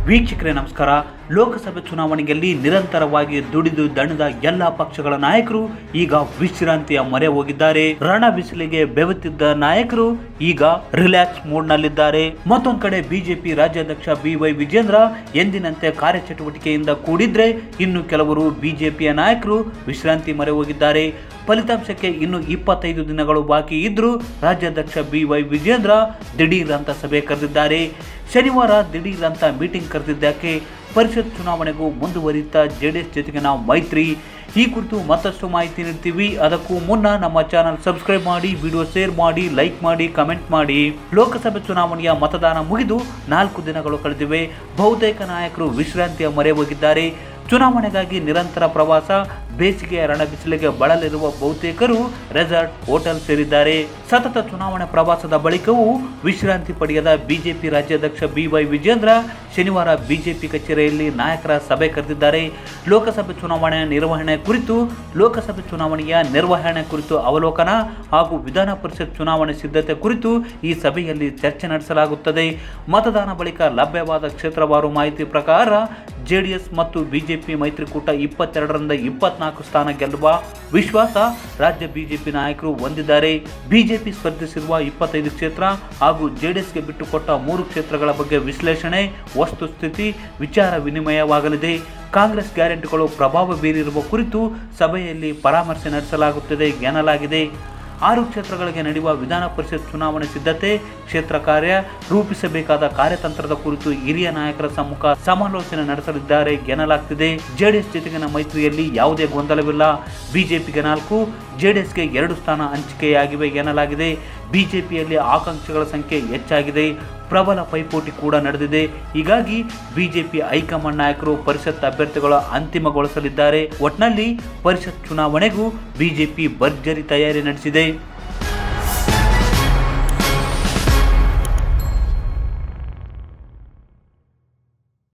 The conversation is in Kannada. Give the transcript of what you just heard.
ವೀಕ್ಷಕರೇ ನಮಸ್ಕಾರ ಲೋಕಸಭೆ ಚುನಾವಣೆಯಲ್ಲಿ ನಿರಂತರವಾಗಿ ದುಡಿದು ದಣದ ಎಲ್ಲ ಪಕ್ಷಗಳ ನಾಯಕರು ಈಗ ವಿಶ್ರಾಂತಿಯ ಮೊರೆ ಹೋಗಿದ್ದಾರೆ ರಣ ಬಿಸಿಲಿಗೆ ಬೆವೆತಿದ್ದ ನಾಯಕರು ಈಗ ರಿಲ್ಯಾಕ್ಸ್ ಮೂಡ್ನಲ್ಲಿದ್ದಾರೆ ಮತ್ತೊಂದು ಕಡೆ ಬಿಜೆಪಿ ರಾಜ್ಯಾಧ್ಯಕ್ಷ ಬಿ ವೈ ವಿಜೇಂದ್ರ ಎಂದಿನಂತೆ ಕಾರ್ಯಚಟುವಟಿಕೆಯಿಂದ ಕೂಡಿದ್ರೆ ಇನ್ನು ಕೆಲವರು ಬಿಜೆಪಿಯ ನಾಯಕರು ವಿಶ್ರಾಂತಿ ಮೊರೆ ಹೋಗಿದ್ದಾರೆ ಫಲಿತಾಂಶಕ್ಕೆ ಇನ್ನು ಇಪ್ಪತ್ತೈದು ದಿನಗಳು ಬಾಕಿ ಇದ್ರೂ ರಾಜ್ಯಾಧ್ಯಕ್ಷ ಬಿ ವೈ ವಿಜೇಂದ್ರ ದಿಢೀರ್ ಅಂತ ಸಭೆ ಕರೆದಿದ್ದಾರೆ ಶನಿವಾರ ದಿಢೀರ್ ಅಂತ ಮೀಟಿಂಗ್ ಕರೆದಿದ್ದಕ್ಕೆ ಪರಿಷತ್ ಚುನಾವಣೆಗೂ ಮುಂದುವರಿಯುತ್ತಾ ಜೆಡಿಎಸ್ ಜೊತೆಗಿನ ಮೈತ್ರಿ ಈ ಕುರಿತು ಮತ್ತಷ್ಟು ಮಾಹಿತಿ ನೀಡ್ತೀವಿ ಅದಕ್ಕೂ ಮುನ್ನ ನಮ್ಮ ಚಾನಲ್ ಸಬ್ಸ್ಕ್ರೈಬ್ ಮಾಡಿ ವಿಡಿಯೋ ಶೇರ್ ಮಾಡಿ ಲೈಕ್ ಮಾಡಿ ಕಮೆಂಟ್ ಮಾಡಿ ಲೋಕಸಭೆ ಚುನಾವಣೆಯ ಮತದಾನ ಮುಗಿದು ನಾಲ್ಕು ದಿನಗಳು ಕಳೆದಿವೆ ಬಹುತೇಕ ನಾಯಕರು ವಿಶ್ರಾಂತಿಯ ಮೊರೆ ಹೋಗಿದ್ದಾರೆ ಚುನಾವಣೆಗಾಗಿ ನಿರಂತರ ಪ್ರವಾಸ ಬೇಸಿಗೆಯ ರಣಬಿಸಿಲಿಗೆ ಬಳಲಿರುವ ಬಹುತೇಕರು ರೆಸಾರ್ಟ್ ಹೋಟೆಲ್ ಸೇರಿದ್ದಾರೆ ಸತತ ಚುನಾವಣೆ ಪ್ರವಾಸದ ಬಳಿಕವೂ ವಿಶ್ರಾಂತಿ ಪಡೆಯದ ಬಿಜೆಪಿ ರಾಜ್ಯಾಧ್ಯಕ್ಷ ಬಿ ವೈ ವಿಜೇಂದ್ರ ಶನಿವಾರ ಬಿಜೆಪಿ ಕಚೇರಿಯಲ್ಲಿ ನಾಯಕರ ಸಭೆ ಕರೆದಿದ್ದಾರೆ ಲೋಕಸಭೆ ಚುನಾವಣೆ ನಿರ್ವಹಣೆ ಕುರಿತು ಲೋಕಸಭೆ ಚುನಾವಣೆಯ ನಿರ್ವಹಣೆ ಕುರಿತು ಅವಲೋಕನ ಹಾಗೂ ವಿಧಾನ ಪರಿಷತ್ ಚುನಾವಣೆ ಸಿದ್ಧತೆ ಕುರಿತು ಈ ಸಭೆಯಲ್ಲಿ ಚರ್ಚೆ ನಡೆಸಲಾಗುತ್ತದೆ ಮತದಾನ ಬಳಿಕ ಲಭ್ಯವಾದ ಕ್ಷೇತ್ರವಾರು ಮಾಹಿತಿ ಪ್ರಕಾರ ಜೆಡಿಎಸ್ ಮತ್ತು ಬಿಜೆಪಿ ಮೈತ್ರಿಕೂಟ ಇಪ್ಪತ್ತೆರಡರಿಂದ ಇಪ್ಪತ್ನಾಲ್ಕು ಸ್ಥಾನ ಗೆಲ್ಲುವ ವಿಶ್ವಾಸ ರಾಜ್ಯ ಬಿಜೆಪಿ ನಾಯಕರು ಹೊಂದಿದ್ದಾರೆ ಬಿಜೆಪಿ ಸ್ಪರ್ಧಿಸಿರುವ ಇಪ್ಪತ್ತೈದು ಕ್ಷೇತ್ರ ಹಾಗೂ ಜೆಡಿಎಸ್ಗೆ ಬಿಟ್ಟುಕೊಟ್ಟ ಮೂರು ಕ್ಷೇತ್ರಗಳ ಬಗ್ಗೆ ವಿಶ್ಲೇಷಣೆ ವಸ್ತುಸ್ಥಿತಿ ವಿಚಾರ ವಿನಿಮಯವಾಗಲಿದೆ ಕಾಂಗ್ರೆಸ್ ಗ್ಯಾರಂಟಿಗಳು ಪ್ರಭಾವ ಬೀರಿರುವ ಕುರಿತು ಸಭೆಯಲ್ಲಿ ಪರಾಮರ್ಶೆ ನಡೆಸಲಾಗುತ್ತದೆ ಎನ್ನಲಾಗಿದೆ ಆರು ಕ್ಷೇತ್ರಗಳಿಗೆ ನಡೆಯುವ ವಿಧಾನ ಪರಿಷತ್ ಚುನಾವಣೆ ಸಿದ್ಧತೆ ಕ್ಷೇತ್ರ ಕಾರ್ಯ ರೂಪಿಸಬೇಕಾದ ಕಾರ್ಯತಂತ್ರದ ಕುರಿತು ಹಿರಿಯ ನಾಯಕರ ಸಮ್ಮುಖ ಸಮಾಲೋಚನೆ ನಡೆಸಲಿದ್ದಾರೆ ಎನ್ನಲಾಗ್ತಿದೆ ಜೆಡಿಎಸ್ ಜೊತೆಗಿನ ಮೈತ್ರಿಯಲ್ಲಿ ಯಾವುದೇ ಗೊಂದಲವಿಲ್ಲ ಬಿಜೆಪಿಗೆ ನಾಲ್ಕು ಜೆಡಿಎಸ್ಗೆ ಎರಡು ಸ್ಥಾನ ಹಂಚಿಕೆಯಾಗಿವೆ ಎನ್ನಲಾಗಿದೆ ಬಿಜೆಪಿಯಲ್ಲಿ ಆಕಾಂಕ್ಷಿಗಳ ಸಂಖ್ಯೆ ಹೆಚ್ಚಾಗಿದೆ ಪ್ರಬಲ ಪೈಪೋಟಿ ಕೂಡ ನಡೆದಿದೆ ಹೀಗಾಗಿ ಬಿಜೆಪಿ ಹೈಕಮಾಂಡ್ ನಾಯಕರು ಪರಿಷತ್ ಅಭ್ಯರ್ಥಿಗಳ ಅಂತಿಮಗೊಳಿಸಲಿದ್ದಾರೆ ಒಟ್ನಲ್ಲಿ ಪರಿಷತ್ ಚುನಾವಣೆಗೂ ಬಿಜೆಪಿ ಭರ್ಜರಿ ತಯಾರಿ ನಡೆಸಿದೆ